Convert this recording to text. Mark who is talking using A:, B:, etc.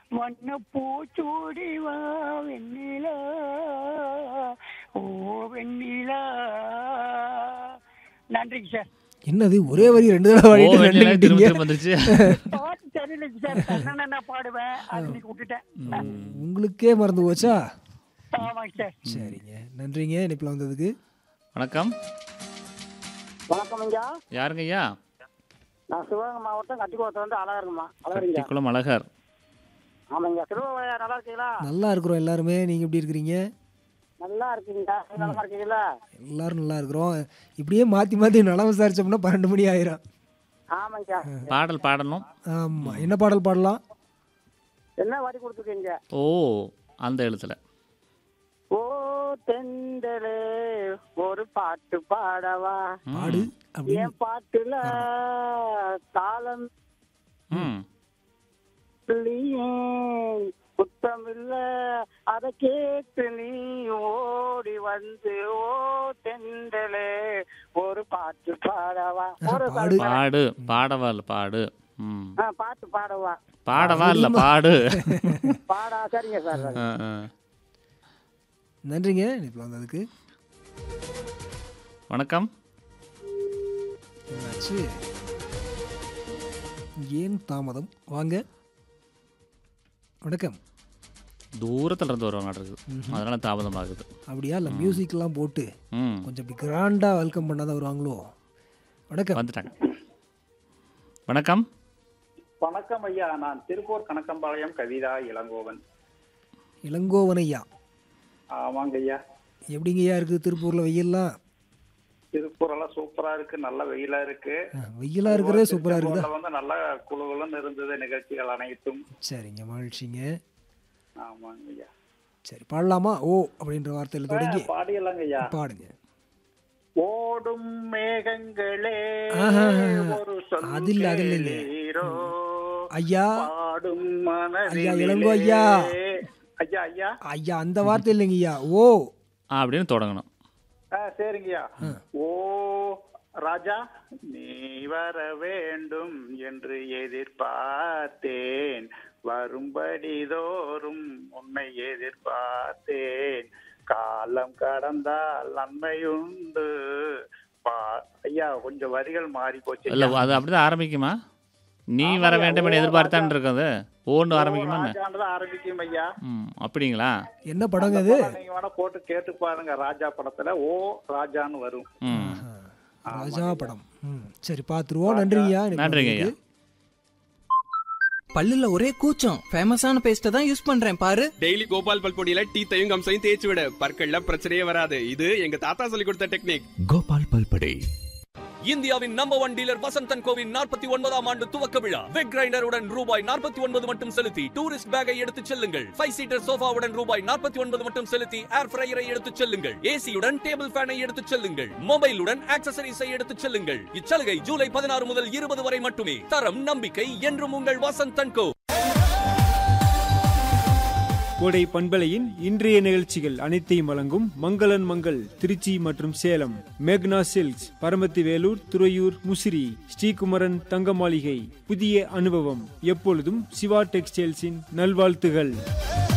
A: வண்ண பூச்சூடி வா வெண்ணிலா ஓ வெண்ணிலா நன்றிங்க சார்
B: என்னது ஒரே வரி ரெண்டு தடவை
C: ஓ
B: பாடிட்டு
C: வெண்ணிலா
B: ரெண்டு
C: திரும்ப
B: விட்டீங்க.
C: திரும்ப வந்துருச்சு
A: பாட்டு தெரியலைங்க சார் கண்ணனை நான் பாடுவேன் அது இன்னைக்கு விட்டுட்டேன்
B: உங்களுக்கே மறந்து போச்சா
A: ஆமாங்க சார்
B: சரிங்க நன்றிங்க இனிப்பில் வந்ததுக்கு
C: வணக்கம்
A: வணக்கம் ஐயா
C: யாருங்க ஐயா
A: நான் சிவகங்கை மாவட்டம் கட்டிக்குளத்துல இருந்து அழகருங்கம்மா அழகருங்க
C: குளம் அழகர்
A: ஆமாங்க சிறுவையா நல்லா இருக்கீங்களா
B: நல்லா இருக்கிறோம் எல்லாருமே நீங்கள் எப்படி இருக்கிறீங்க
A: நல்லா இருக்கீங்களா நீங்க நல்லா இருக்கீங்களா
B: எல்லாரும் நல்லா இருக்கிறோம் இப்படியே மாற்றி மாற்றி நலம் விசாரிச்சோம்னா பன்னெண்டு மணி ஆயிரும்
A: ஆமாங்க
C: பாடல் பாடணும்
B: ஆமாம் என்ன பாடல் பாடலாம்
A: என்ன வரி கொடுத்துருக்கீங்க
C: ஓ அந்த எழுத்துல
A: ஓ தெண்டலே ஒரு பாட்டு பாடவா
B: பாடு அப்படின்னு
A: என் பாட்டுல தாளம்
C: ம்
A: இல்லையே, குத்தம் இல்ல அத கேட்டு நீ ஓடி வந்து ஓ தெண்டலே ஒரு பாட்டு பாடவா ஒரு
B: பாடு.
C: பாடு பாடவா இல்ல பாடு ம்
A: ஆ, பாட்டு பாடவா
C: பாடவா இல்ல பாடு
A: பாடா சரிங்க சார்
C: ஆ, ஆ.
B: நன்றிங்க இனிப்பில் வந்ததுக்கு
C: வணக்கம்
B: என்னாச்சு ஏன் தாமதம் வாங்க வணக்கம்
C: தூரத்துல இருந்து வருவாங்க இருக்குது அதனால தாமதம் ஆகுது
B: அப்படியா இல்லை மியூசிக்லாம் போட்டு
C: ம்
B: கொஞ்சம் இப்படி கிராண்டாக வெல்கம் பண்ணாதான் வருவாங்களோ வணக்கம்
C: வந்துட்டாங்க வணக்கம்
D: வணக்கம் ஐயா நான் திருப்பூர் கணக்கம்பாளையம் கவிதா இளங்கோவன்
B: இளங்கோவனையா
D: ஆமாங்க ஐயா
B: எப்படிங்கய்யா இருக்குது திருப்பூரில் வெயில்லாம்
D: திருப்பூர் எல்லாம் சூப்பரா இருக்கு நல்ல வெயிலா இருக்கு
B: வெயிலாக இருக்கிறதே சூப்பராக இருக்குதா
D: திருப்பூர்ல வந்து நல்ல குழுகுலன்னு இருந்தது நிகழ்ச்சிகள் அனைத்தும்
B: சரிங்க மகிழ்ச்சிங்க
D: ஆமாங்க ஐயா
B: சரி பாடலாமா ஓ அப்படின்ற வார்த்தையில் தொடங்கி
D: பாடியலாங்க ஐயா
B: பாடுங்க
D: ஓடும் மேகங்களே
B: ஆஹா.
D: ஒரு சொல்
B: அது இல்ல, அது இல்லைங்க.
D: கேளீரோ.
B: ஐயா
D: பாடும்
B: ஐயா,
D: மனதிலே
B: இளங்கோ ஐயா.
D: ஐயா ஐயா
B: ஐயா அந்த வார்த்தை இல்லைங்கய்யா ஓ
C: ஆ, அப்படின்னு தொடங்கணும்
D: ஆ, சரிங்கய்யா ஓ ராஜா நீ வர வேண்டும் என்று எதிர்பார்த்தேன் வரும்படி தோறும் உன்னை எதிர்பார்த்தேன் காலம் கடந்தால் நன்மையுண்டு பா- ஐயா கொஞ்சம் வரிகள் மாறி போச்சு
C: இல்ல அது அப்படிதான் ஆரம்பிக்குமா நீ வர வேண்டும் என எதிர்பார்த்தான் இருக்குது ஓன்னு ஆரம்பிக்குமா என்ன?
D: ராஜான்றதான் ஆரம்பிக்கும் ஐயா
C: ம் அப்படிங்களா
B: என்ன படங்க அது
D: நீங்க வேணா போட்டு கேட்டு பாருங்க ராஜா படத்துல ஓ ராஜான்னு வரும்
C: ம்
B: ராஜா படம் ம் சரி பார்த்துருவோம் நன்றிங்கய்யா இனிப்பில்
C: நன்றிங்க ஐயா
B: வந்ததுக்கு.
E: பல்லுல ஒரே கூச்சம் ஃபேமஸான பேஸ்ட தான் யூஸ் பண்றேன் பாரு
F: டெய்லி கோபால் பல்பொடியில டீத்தையும் கம்சையும் தேய்ச்சி விட பற்கள்ல பிரச்சனையே வராது இது எங்க தாத்தா சொல்லி கொடுத்த டெக்னிக்
G: கோபால் பல்படை
H: இந்தியாவின் நம்பர் ஒன் டீலர் வசந்தன் கோவின் நாற்பத்தி ஒன்பதாம் ஆண்டு துவக்க விழா வெக் கிரைண்டருடன் ரூபாய் நாற்பத்தி ஒன்பது மட்டும் செலுத்தி டூரிஸ்ட் பேக்கை எடுத்துச் செல்லுங்கள் ஃபைவ் சீட்டர் சோஃபாவுடன் ரூபாய் நாற்பத்தி ஒன்பது மட்டும் செலுத்தி ஏர் ஃப்ரையரை எடுத்துச் செல்லுங்கள் ஏசியுடன் டேபிள் ஃபேனை எடுத்துச் செல்லுங்கள் மொபைலுடன் ஆக்சசரிஸை எடுத்துச் செல்லுங்கள் இச்சலுகை ஜூலை பதினாறு முதல் இருபது வரை மட்டுமே தரம் நம்பிக்கை என்றும் உங்கள் வசந்தன் கோ
I: கோடை பண்பலையின் இன்றைய நிகழ்ச்சிகள் அனைத்தையும் வழங்கும் மங்களன் மங்கள் திருச்சி மற்றும் சேலம் மேக்னா சில்க்ஸ் பரமத்தி வேலூர் துறையூர் முசிறி ஸ்ரீகுமரன் தங்க மாளிகை புதிய அனுபவம் எப்பொழுதும் சிவா டெக்ஸ்டைல்ஸின் நல்வாழ்த்துகள்